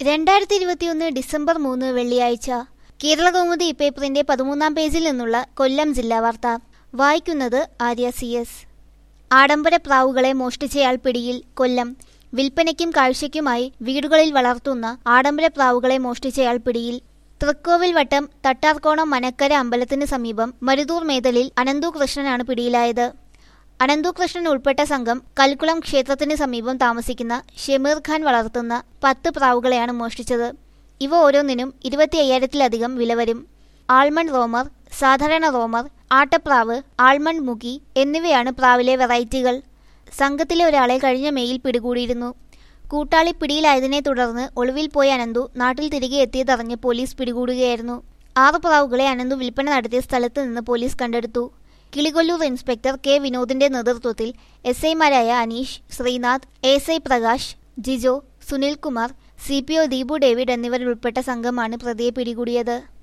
രണ്ടായിരത്തി ഇരുപത്തിയൊന്ന് ഡിസംബർ മൂന്ന് വെള്ളിയാഴ്ച കേരള കൗമുദി പേപ്പറിന്റെ പതിമൂന്നാം പേജിൽ നിന്നുള്ള കൊല്ലം ജില്ലാ വാർത്ത വായിക്കുന്നത് ആര്യ സി എസ് ആഡംബര പ്രാവുകളെ മോഷ്ടിച്ചയാൾ പിടിയിൽ കൊല്ലം വിൽപ്പനയ്ക്കും കാഴ്ചയ്ക്കുമായി വീടുകളിൽ വളർത്തുന്ന ആഡംബര പ്രാവുകളെ മോഷ്ടിച്ചയാൾ പിടിയിൽ തൃക്കോവിൽ വട്ടം തട്ടാർക്കോണം മനക്കര അമ്പലത്തിന് സമീപം മരുതൂർ മേതലിൽ അനന്തു കൃഷ്ണനാണ് പിടിയിലായത് അനന്തു കൃഷ്ണൻ ഉൾപ്പെട്ട സംഘം കൽക്കുളം ക്ഷേത്രത്തിന് സമീപം താമസിക്കുന്ന ഷമീർ ഖാൻ വളർത്തുന്ന പത്ത് പ്രാവുകളെയാണ് മോഷ്ടിച്ചത് ഇവ ഓരോന്നിനും ഇരുപത്തി അയ്യായിരത്തിലധികം വില വരും ആൾമണ്ട് റോമർ സാധാരണ റോമർ ആട്ടപ്രാവ് ആൾമണ്ട് മുഖി എന്നിവയാണ് പ്രാവിലെ വെറൈറ്റികൾ സംഘത്തിലെ ഒരാളെ കഴിഞ്ഞ മെയിൽ പിടികൂടിയിരുന്നു കൂട്ടാളി പിടിയിലായതിനെ തുടർന്ന് ഒളിവിൽ പോയ അനന്തു നാട്ടിൽ തിരികെ എത്തിയതറിഞ്ഞ് പോലീസ് പിടികൂടുകയായിരുന്നു ആറ് പ്രാവുകളെ അനന്തു വിൽപ്പന നടത്തിയ സ്ഥലത്ത് നിന്ന് പോലീസ് കണ്ടെടുത്തു കിളികൊല്ലൂർ ഇൻസ്പെക്ടർ കെ വിനോദിന്റെ നേതൃത്വത്തിൽ എസ് ഐമാരായ Aneesh Sreenath S I Prakash Jijo Sunilkumar C P O Deepu David എന്നിവരുൾപ്പെട്ട സംഘമാണ് പ്രതിയെ പിടികൂടിയത്